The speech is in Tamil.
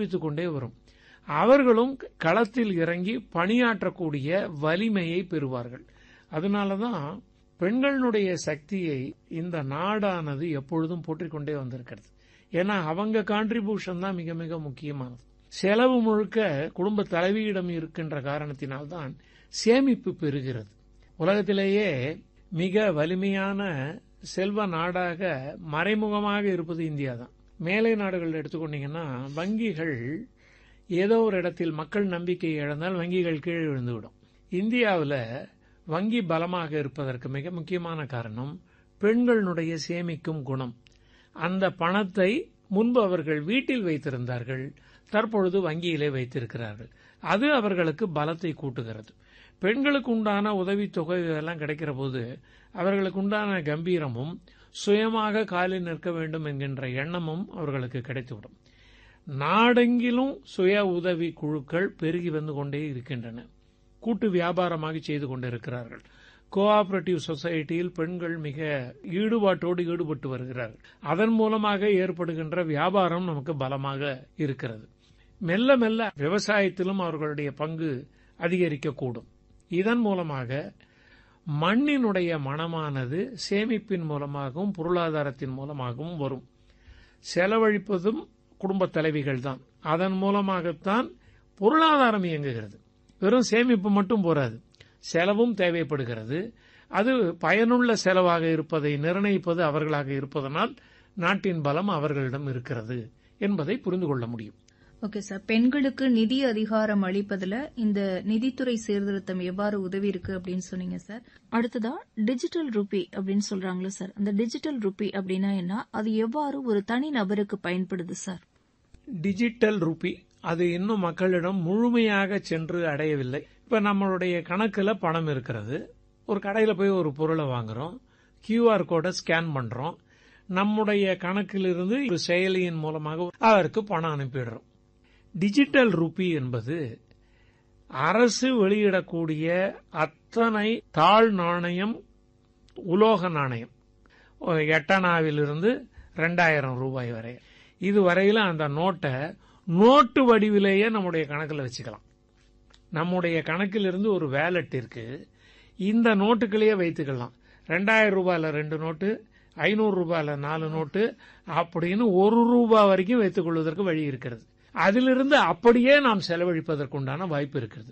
ஊக்குவித்துக் கொண்டே வரும் அவர்களும் களத்தில் இறங்கி பணியாற்றக்கூடிய வலிமையை பெறுவார்கள் அதனாலதான் பெண்களுடைய சக்தியை இந்த நாடானது எப்பொழுதும் போற்றிக் கொண்டே வந்திருக்கிறது ஏன்னா அவங்க கான்ட்ரிபியூஷன் தான் மிக மிக முக்கியமானது செலவு முழுக்க குடும்ப தலைவியிடம் இருக்கின்ற காரணத்தினால்தான் சேமிப்பு பெறுகிறது உலகத்திலேயே மிக வலிமையான செல்வ நாடாக மறைமுகமாக இருப்பது இந்தியா தான் மேலை நாடுகள் எடுத்துக்கொண்டீங்கன்னா வங்கிகள் ஏதோ ஒரு இடத்தில் மக்கள் நம்பிக்கை இழந்தால் வங்கிகள் கீழே விழுந்துவிடும் இந்தியாவில் வங்கி பலமாக இருப்பதற்கு மிக முக்கியமான காரணம் பெண்களுடைய சேமிக்கும் குணம் அந்த பணத்தை முன்பு அவர்கள் வீட்டில் வைத்திருந்தார்கள் தற்பொழுது வங்கியிலே வைத்திருக்கிறார்கள் அது அவர்களுக்கு பலத்தை கூட்டுகிறது பெண்களுக்கு உண்டான உதவித்தொகை இதெல்லாம் கிடைக்கிற போது அவர்களுக்கு உண்டான கம்பீரமும் சுயமாக காலில் நிற்க வேண்டும் என்கின்ற எண்ணமும் அவர்களுக்கு கிடைத்துவிடும் நாடெங்கிலும் சுய உதவி குழுக்கள் பெருகி வந்து கொண்டே இருக்கின்றன கூட்டு வியாபாரமாக செய்து கொண்டிருக்கிறார்கள் கோஆபரேட்டிவ் சொசைட்டியில் பெண்கள் மிக ஈடுபாட்டோடு ஈடுபட்டு வருகிறார்கள் அதன் மூலமாக ஏற்படுகின்ற வியாபாரம் நமக்கு பலமாக இருக்கிறது மெல்ல மெல்ல விவசாயத்திலும் அவர்களுடைய பங்கு அதிகரிக்கக்கூடும் இதன் மூலமாக மண்ணினுடைய மனமானது சேமிப்பின் மூலமாகவும் பொருளாதாரத்தின் மூலமாகவும் வரும் செலவழிப்பதும் குடும்ப தலைவிகள் தான் அதன் மூலமாகத்தான் பொருளாதாரம் இயங்குகிறது வெறும் சேமிப்பு மட்டும் போராது செலவும் தேவைப்படுகிறது அது பயனுள்ள செலவாக இருப்பதை நிர்ணயிப்பது அவர்களாக இருப்பதனால் நாட்டின் பலம் அவர்களிடம் இருக்கிறது என்பதை புரிந்து கொள்ள முடியும் ஓகே சார் பெண்களுக்கு நிதி அதிகாரம் அளிப்பதுல இந்த நிதித்துறை சீர்திருத்தம் எவ்வாறு உதவி இருக்கு அப்படின்னு சொன்னீங்க சார் அடுத்ததா டிஜிட்டல் ருபி அப்படின்னு சொல்றாங்களே சார் அந்த டிஜிட்டல் ருபி அப்படின்னா என்ன அது எவ்வாறு ஒரு தனி நபருக்கு பயன்படுது சார் டிஜிட்டல் ருபி அது இன்னும் மக்களிடம் முழுமையாக சென்று அடையவில்லை இப்ப நம்மளுடைய கணக்குல பணம் இருக்கிறது ஒரு கடையில போய் ஒரு பொருளை வாங்குறோம் கியூஆர் கோடை ஸ்கேன் பண்றோம் நம்முடைய கணக்கிலிருந்து ஒரு செயலியின் மூலமாக அவருக்கு பணம் அனுப்பிடுறோம் டிஜிட்டல் ருபி என்பது அரசு வெளியிடக்கூடிய அத்தனை தாழ் நாணயம் உலோக நாணயம் எட்டனாவிலிருந்து ரெண்டாயிரம் ரூபாய் வரை இது வரையில அந்த நோட்டை நோட்டு வடிவிலேயே நம்முடைய கணக்கில் வச்சுக்கலாம் நம்முடைய கணக்கிலிருந்து ஒரு வேலட் இருக்கு இந்த நோட்டுகளையே வைத்துக்கலாம் ரெண்டாயிரம் ரூபாயில ரெண்டு நோட்டு ஐநூறு ரூபாயில நாலு நோட்டு அப்படின்னு ஒரு ரூபாய் வரைக்கும் வைத்துக் கொள்வதற்கு வழி இருக்கிறது அதிலிருந்து அப்படியே நாம் செலவழிப்பதற்குண்டான வாய்ப்பு இருக்கிறது